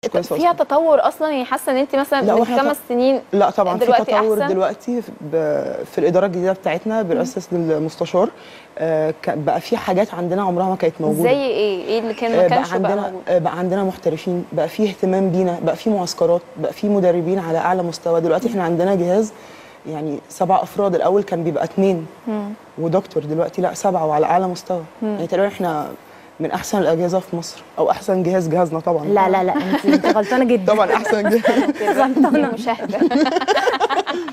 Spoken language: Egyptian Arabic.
كويسه فيها أصلاً. تطور اصلا يعني حاسه ان انت مثلا لا، من وإحنا خمس ط- سنين لا طبعا في دلوقتي تطور أحسن؟ دلوقتي في, ب- في الاداره الجديده بتاعتنا برئاسه المستشار آه، ك- بقى في حاجات عندنا عمرها ما كانت موجوده زي ايه ايه اللي كان آه، ما بقى كانش بقى عندنا موجود آه، بقى عندنا محترفين بقى في اهتمام بينا بقى في معسكرات بقى في مدربين على اعلى مستوى دلوقتي احنا عندنا جهاز يعني سبع افراد الاول كان بيبقى اثنين ودكتور دلوقتي لا سبعه وعلى اعلى مستوى يعني تقريبا احنا من احسن الاجهزه في مصر او احسن جهاز جهازنا طبعا لا لا لا انت انت غلطانه جدا طبعا احسن جهاز غلطانه مشاهده